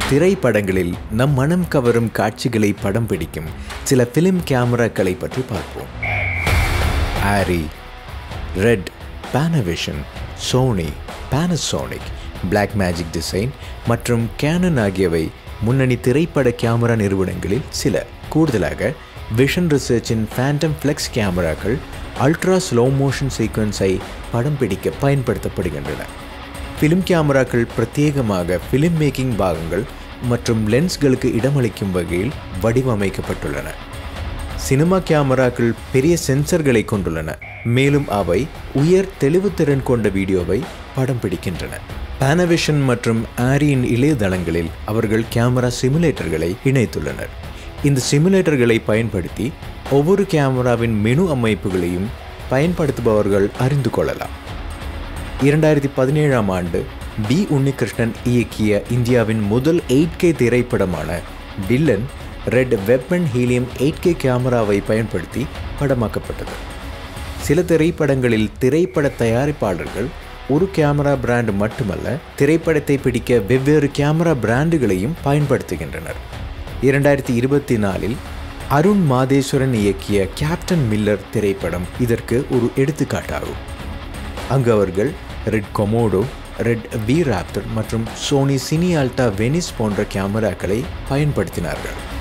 திரைப்படங்களில் நம் மனம் கவரும் காட்சிகளை படம் பிடிக்கும் சில ஃபிலிம் கேமராக்களை பற்றி பார்ப்போம் Arri Red Panavision Sony Panasonic Black Magic design மற்றும் கேனன் ஆகியவை முன்னணி திரைப்பட கேமரா நிறுவனங்களில் சில கூடுதலாக விஷன் ரிசர்ச்சின் ஃபேண்டம் ஃப்ளெக்ஸ் கேமராக்கள் அல்ட்ரா ஸ்லோ மோஷன் சீக்வன்ஸை படம் பிடிக்க பயன்படுத்தப்படுகின்றன ஃபிலிம் கேமராக்கள் பிரத்யேகமாக ஃபிலிம் மேக்கிங் பாகங்கள் மற்றும் லென்ஸ்களுக்கு இடமளிக்கும் வகையில் வடிவமைக்கப்பட்டுள்ளன சினிமா கேமராக்கள் பெரிய சென்சர்களை கொண்டுள்ளன மேலும் அவை உயர் தெளிவுத்திறன் கொண்ட வீடியோவை படம் பிடிக்கின்றன பேனவிஷன் மற்றும் ஆரியின் இளையதளங்களில் அவர்கள் கேமரா சிமுலேட்டர்களை இணைத்துள்ளனர் இந்த சிமுலேட்டர்களை பயன்படுத்தி ஒவ்வொரு கேமராவின் மெனு அமைப்புகளையும் பயன்படுத்துபவர்கள் அறிந்து கொள்ளலாம் இரண்டாயிரத்தி பதினேழாம் ஆண்டு பி உன்னிகிருஷ்ணன் இயக்கிய இந்தியாவின் முதல் எயிட் கே திரைப்படமான villain red weapon helium eight K கேமராவை பயன்படுத்தி படமாக்கப்பட்டது சில திரைப்படங்களில் திரைப்பட தயாரிப்பாளர்கள் ஒரு கேமரா பிராண்ட் மட்டுமல்ல திரைப்படத்தை பிடிக்க வெவ்வேறு கேமரா பிராண்டுகளையும் பயன்படுத்துகின்றனர் இரண்டாயிரத்தி இருபத்தி நாலில் அருண் மாதேஸ்வரன் இயக்கிய கேப்டன் மில்லர் திரைப்படம் இதற்கு ஒரு எடுத்துக்காட்டாகும் அங்கு அவர்கள் Red Komodo Red V Raptor மற்றும் சோனி சினி ஆல்டா வெனிஸ் போன்ற கேமராக்களை பயன்படுத்தினார்கள்